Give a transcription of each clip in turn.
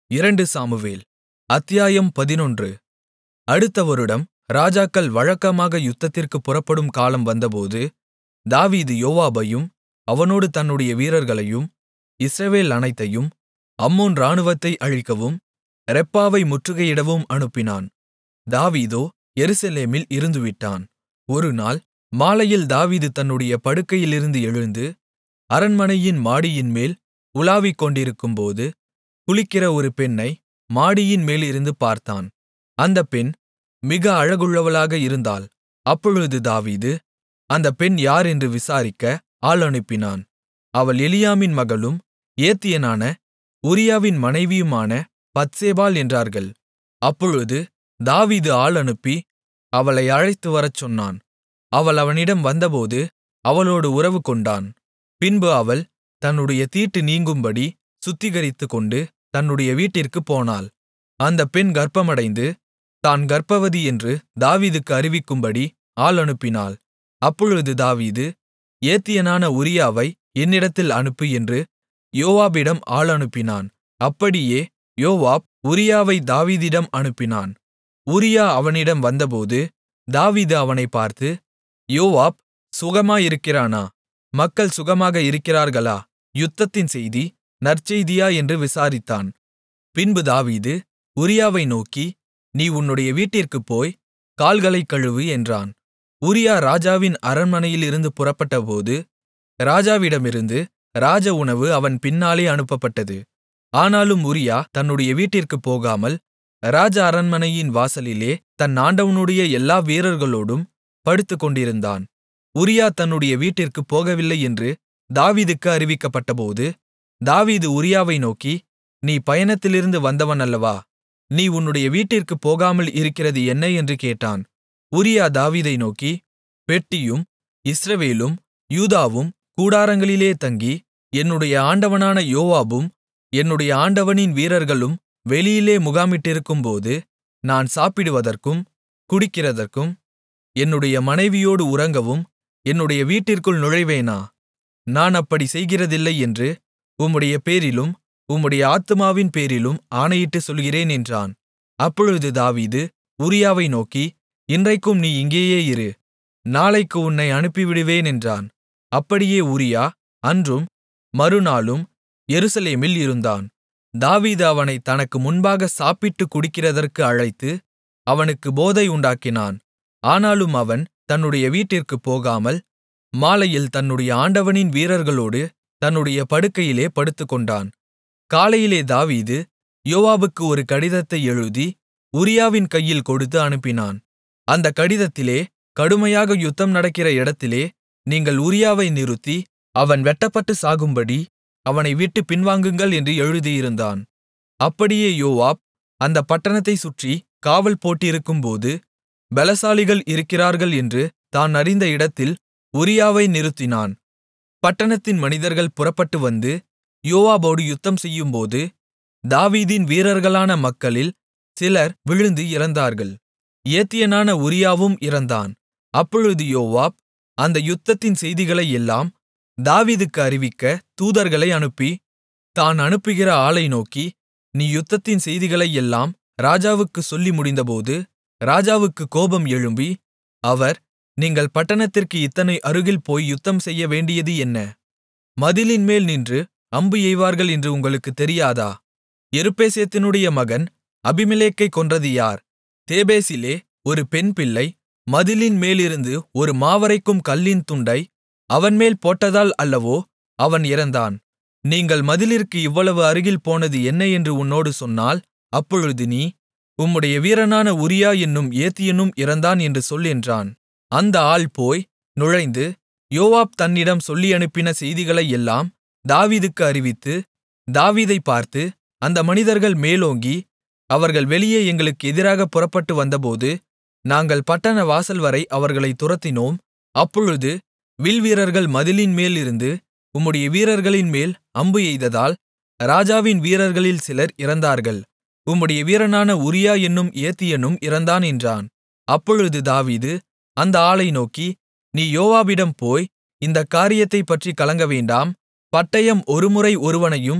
இரண்டு சாமுவேல் அத்தியாயம் பதினொன்று அடுத்த வருடம் ராஜாக்கள் வழக்கமாக யுத்தத்திற்குப் புறப்படும் காலம் வந்தபோது தாவீது யோவாபையும் அவனோடு தன்னுடைய வீரர்களையும் இஸ்ரவேல் அனைத்தையும் அம்மோன் இராணுவத்தை அழிக்கவும் ரெப்பாவை முற்றுகையிடவும் அனுப்பினான் தாவீதோ எருசலேமில் இருந்துவிட்டான் ஒருநாள் மாலையில் தாவீது தன்னுடைய படுக்கையிலிருந்து எழுந்து அரண்மனையின் மாடியின்மேல் உலாவிக்கொண்டிருக்கும்போது குளிக்கிற ஒரு பெண்ணை மாடியின் மேலிருந்து பார்த்தான் அந்தப் பெண் மிக அழகுள்ளவளாக இருந்தாள் அப்பொழுது தாவீது அந்தப் பெண் யார் என்று விசாரிக்க ஆள் அனுப்பினான் அவள் எலியாமின் மகளும் ஏத்தியனான உரியாவின் மனைவியுமான பத்சேபாள் என்றார்கள் அப்பொழுது தாவீது ஆள் அனுப்பி அவளை அழைத்துவரச் சொன்னான் அவள் அவனிடம் வந்தபோது அவளோடு உறவுகொண்டான் பின்பு அவள் தன்னுடைய தீட்டு நீங்கும்படி சுத்திகரித்துக்கொண்டு தன்னுடைய வீட்டிற்குப் போனாள் அந்தப் பெண் கர்ப்பமடைந்து தான் கர்ப்பவதி என்று தாவீதுக்கு அறிவிக்கும்படி ஆள் அனுப்பினாள் அப்பொழுது தாவீது ஏத்தியனான உரியாவை என்னிடத்தில் அனுப்பு என்று யோவாபிடம் ஆள் அனுப்பினான் அப்படியே யோவாப் உரியாவை தாவீதிடம் அனுப்பினான் உரியா அவனிடம் வந்தபோது தாவீது அவனைப் பார்த்து யோவாப் சுகமாயிருக்கிறானா மக்கள் சுகமாக இருக்கிறார்களா யுத்தத்தின் செய்தி நற்செய்தியா என்று விசாரித்தான் பின்பு தாவீது உரியாவை நோக்கி நீ உன்னுடைய வீட்டிற்குப் போய் கால்களைக் கழுவு என்றான் உரியா ராஜாவின் அரண்மனையிலிருந்து புறப்பட்டபோது ராஜாவிடமிருந்து ராஜ உணவு அவன் பின்னாலே அனுப்பப்பட்டது ஆனாலும் உரியா தன்னுடைய வீட்டிற்குப் போகாமல் ராஜ அரண்மனையின் வாசலிலே தன் ஆண்டவனுடைய எல்லா வீரர்களோடும் படுத்துக்கொண்டிருந்தான் உரியா தன்னுடைய வீட்டிற்குப் போகவில்லை என்று தாவீதுக்கு அறிவிக்கப்பட்டபோது தாவீது உரியாவை நோக்கி நீ பயணத்திலிருந்து வந்தவன் அல்லவா நீ உன்னுடைய வீட்டிற்குப் போகாமல் இருக்கிறது என்ன என்று கேட்டான் உரியா தாவீதை நோக்கி பெட்டியும் இஸ்ரவேலும் யூதாவும் கூடாரங்களிலே தங்கி என்னுடைய ஆண்டவனான யோவாபும் என்னுடைய ஆண்டவனின் வீரர்களும் வெளியிலே முகாமிட்டிருக்கும்போது நான் சாப்பிடுவதற்கும் குடிக்கிறதற்கும் என்னுடைய மனைவியோடு உறங்கவும் என்னுடைய வீட்டிற்குள் நுழைவேனா நான் அப்படி செய்கிறதில்லை என்று உம்முடைய பேரிலும் உம்முடைய ஆத்துமாவின் பேரிலும் ஆணையிட்டுச் சொல்கிறேன் என்றான் அப்பொழுது தாவீது உரியாவை நோக்கி இன்றைக்கும் நீ இங்கேயே இரு நாளைக்கு உன்னை அனுப்பிவிடுவேன் என்றான் அப்படியே உரியா அன்றும் மறுநாளும் எருசலேமில் இருந்தான் தாவீது அவனை தனக்கு முன்பாக சாப்பிட்டுக் குடிக்கிறதற்கு அழைத்து அவனுக்கு போதை உண்டாக்கினான் ஆனாலும் அவன் தன்னுடைய வீட்டிற்குப் போகாமல் மாலையில் தன்னுடைய ஆண்டவனின் வீரர்களோடு தன்னுடைய படுக்கையிலே படுத்துக்கொண்டான் காலையிலே தாவீது யோவாபுக்கு ஒரு கடிதத்தை எழுதி உரியாவின் கையில் கொடுத்து அனுப்பினான் அந்த கடிதத்திலே கடுமையாக யுத்தம் நடக்கிற இடத்திலே நீங்கள் உரியாவை நிறுத்தி அவன் வெட்டப்பட்டு சாகும்படி அவனை விட்டு பின்வாங்குங்கள் என்று எழுதியிருந்தான் அப்படியே யோவாப் அந்த பட்டணத்தைச் சுற்றி காவல் போட்டிருக்கும்போது பலசாலிகள் இருக்கிறார்கள் என்று தான் அறிந்த இடத்தில் உரியாவை நிறுத்தினான் பட்டணத்தின் மனிதர்கள் புறப்பட்டு வந்து யோவாபோடு யுத்தம் செய்யும்போது தாவீதின் வீரர்களான மக்களில் சிலர் விழுந்து இறந்தார்கள் ஏத்தியனான உரியாவும் இறந்தான் அப்பொழுது யோவாப் அந்த யுத்தத்தின் செய்திகளை எல்லாம் தாவீதுக்கு அறிவிக்க தூதர்களை அனுப்பி தான் அனுப்புகிற ஆளை நோக்கி நீ யுத்தத்தின் செய்திகளை எல்லாம் ராஜாவுக்குச் சொல்லி முடிந்தபோது ராஜாவுக்கு கோபம் எழும்பி அவர் நீங்கள் பட்டணத்திற்கு இத்தனை அருகில் போய் யுத்தம் செய்ய வேண்டியது என்ன மதிலின்மேல் நின்று அம்பு எய்வார்கள் என்று உங்களுக்குத் தெரியாதா எருப்பேசேத்தினுடைய மகன் அபிமெலேக்கைக் கொன்றது யார் தேபேசிலே ஒரு பெண் பிள்ளை மதிலின் மேலிருந்து ஒரு மாவரைக்கும் கல்லின் துண்டை அவன்மேல் போட்டதால் அல்லவோ அவன் இறந்தான் நீங்கள் மதிலிற்கு இவ்வளவு அருகில் போனது என்ன என்று உன்னோடு சொன்னால் அப்பொழுது நீ உம்முடைய வீரனான உரியா என்னும் ஏத்தியனும் இறந்தான் என்று சொல் என்றான் அந்த ஆள் போய் நுழைந்து யோவாப் தன்னிடம் சொல்லியனுப்பின செய்திகளை எல்லாம் தாவீதுக்கு அறிவித்து தாவீதைப் பார்த்து அந்த மனிதர்கள் மேலோங்கி அவர்கள் வெளியே எங்களுக்கு எதிராக புறப்பட்டு வந்தபோது நாங்கள் பட்டண வாசல்வரை அவர்களை துரத்தினோம் அப்பொழுது வில்வீரர்கள் மதிலின் மேலிருந்து உம்முடைய வீரர்களின் மேல் அம்பு எய்ததால் ராஜாவின் வீரர்களில் சிலர் இறந்தார்கள் உம்முடைய வீரனான உரியா என்னும் ஏத்தியனும் இறந்தான் என்றான் அப்பொழுது தாவீது அந்த ஆளை நோக்கி நீ யோவாபிடம் போய் இந்தக் காரியத்தைப்பற்றி கலங்கவேண்டாம் பட்டயம் ஒருமுறை ஒருவனையும்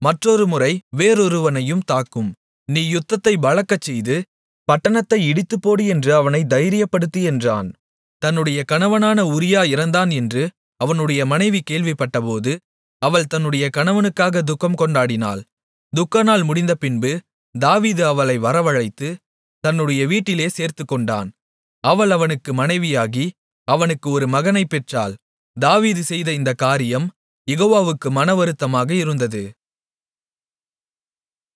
மற்றொருமுறை வேறொருவனையும் தாக்கும் நீ யுத்தத்தைப் பலக்கச்செய்து பட்டணத்தை இடித்துப்போடு என்று அவனைத் தைரியப்படுத்து என்றான் தன்னுடைய கணவனான உரியா இறந்தான் என்று அவனுடைய மனைவி கேள்விப்பட்டபோது அவள் தன்னுடைய கணவனுக்காக துக்கம் கொண்டாடினாள் துக்கநாள் முடிந்தபின்பு தாவீது அவளை வரவழைத்து தன்னுடைய வீட்டிலே சேர்த்துக்கொண்டான் அவள் அவனுக்கு மனைவியாகி அவனுக்கு ஒரு மகனைப் பெற்றாள் தாவீது செய்த இந்தக் காரியம் யெகோவாவுக்கு மனவருத்தமாக இருந்தது